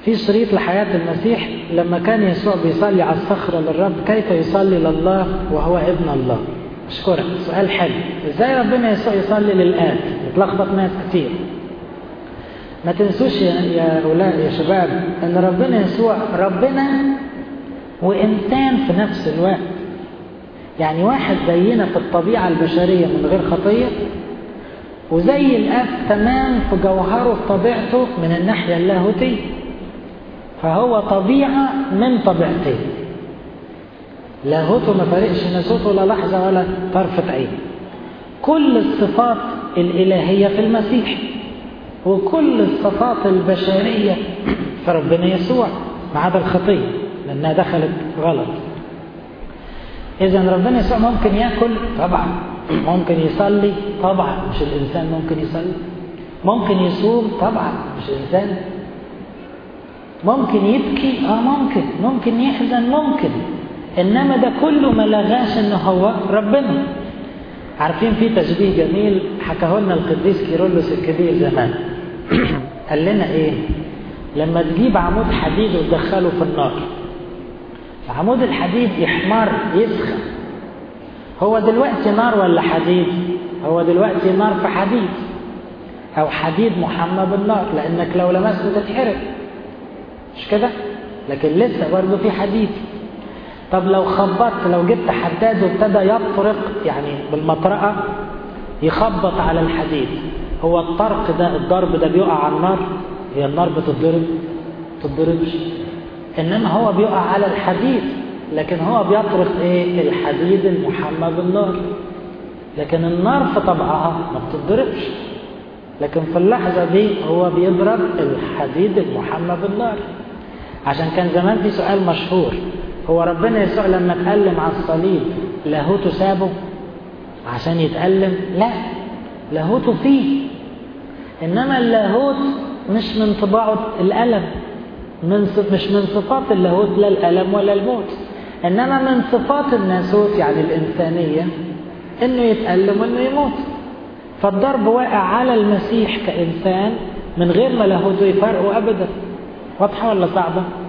في شريط لحياة المسيح لما كان يسوع بيصلي على الصخرة للرب كيف يصلي لله وهو ابن الله اشكرك سؤال حلو ازاي ربنا يسوع يصلي للآب يتلخبط ناس كتير ما تنسوش يا يا أولاد يا شباب ان ربنا يسوع ربنا وإنسان في نفس الوقت يعني واحد زينا في الطبيعة البشرية من غير خطية وزي الأب تمام في جوهره في طبيعته من الناحية اللاهوتية فهو طبيعة من طبيعتين لاهوته ما فرقش نسوته ولا لحظة ولا طرفة عين كل الصفات الإلهية في المسيح وكل الصفات البشرية في ربنا يسوع ما عدا الخطية لأنها دخلت غلط إذا ربنا يسوع ممكن ياكل طبعا ممكن يصلي طبعا مش الإنسان ممكن يصلي ممكن يصوم طبعا مش الإنسان ممكن يبكي اه ممكن ممكن يحزن ممكن انما ده كله ما لغاش ان هو ربنا عارفين في تشبيه جميل حكاه لنا القديس كيرلس الكبير زمان قال لنا ايه لما تجيب عمود حديد وتدخله في النار عمود الحديد يحمر يسخن هو دلوقتي نار ولا حديد هو دلوقتي نار في حديد او حديد محمى بالنار لانك لو لمسته تتحرق مش كده لكن لسه برضه في حديد طب لو خبطت لو جبت حداد وابتدى يطرق يعني بالمطرقة يخبط على الحديد هو الطرق ده الضرب ده بيقع على النار هي النار بتتضرب تتضربش انما هو بيقع على الحديد لكن هو بيطرق ايه الحديد المحمى بالنار لكن النار في طبعها ما بتتضربش لكن في اللحظة دي هو بيضرب الحديد المحمى بالنار عشان كان زمان في سؤال مشهور هو ربنا يسوع لما اتألم على الصليب لاهوته سابه عشان يتألم لا لاهوته فيه إنما اللاهوت مش من طباعه الألم من مش من صفات اللاهوت لا الألم ولا الموت إنما من صفات الناسوت يعني الإنسانية إنه يتألم وإنه يموت فالضرب واقع على المسيح كإنسان من غير ما لاهوته يفرقه أبدا واضحة ولا صعبة؟